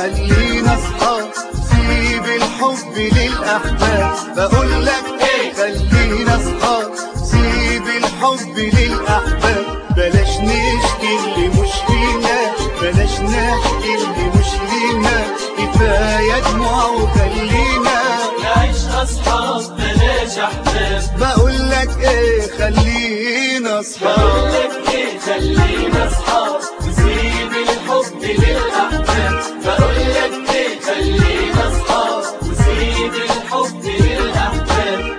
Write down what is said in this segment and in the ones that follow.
خلينا اصحاب سيب الحب للاحباب بقول لك ايه خلينا اصحاب سيب الحب للاحباب بلاش نشكي اللي مش لينا بلاش نحكي اللي مش لينا كفايه دموع وخلينا نعيش أصحاب بلاش أحباب بقول لك ايه خلينا اصحاب بقول لك إيه خلينا أصحاب وسيب الحب للأحباب بقول لك إيه خلينا أصحاب وسيب الحب للأحباب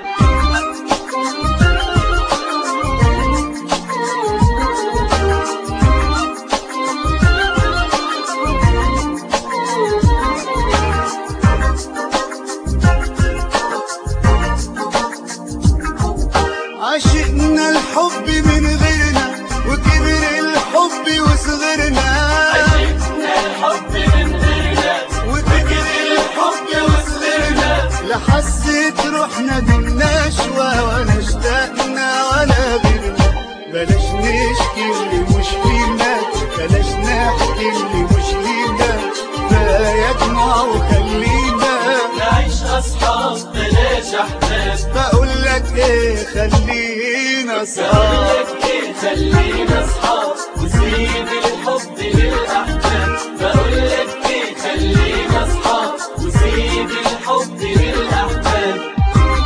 عشقنا الحب من غيرنا وكبر الحب وصغرنا عشقنا الحب من غيرنا وكبر الحب وصغرنا لا حسيت روحنا بالنشوة ولا اشتقنا ولا غيرنا بلاش نشكي اللي مش فينا بلاش نحكي اللي مش لينا كفاية دموع وخلينا نعيش أصحاب بلاش أحباب بقول لك ايه خلينا بقول اصحاب لك إيه خلينا أصحاب وسيب الحب للأحباب بقول لك إيه خلينا أصحاب وسيب الحب للأحباب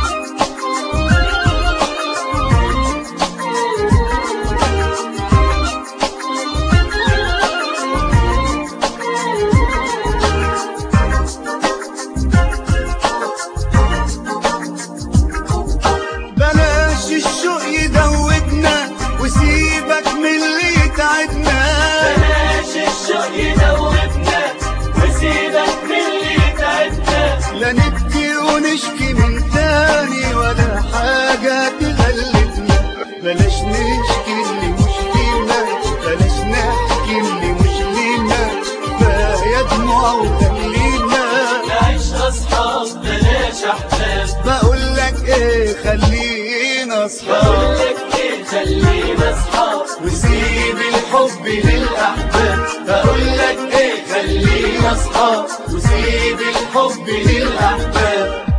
بلاش الشوق يدوبنا وسيبك من اللي يتعبنا بلاش الشوق يدوبنا وسيبك من اللي يتعبنا لا نبكي ونشكي من تاني ولا حاجة تغلبنا بلاش نشكي اللي مش فينا بلاش نحكي اللي مش لينا كفاية دموع وخلينا نعيش أصحاب بلاش أحباب بقول لك ايه خلينا اصحاب بقول لك إيه خلينا أصحاب وسيب الحب للأحباب بقول لك ايه خلينا اصحاب وسيب الحب للأحباب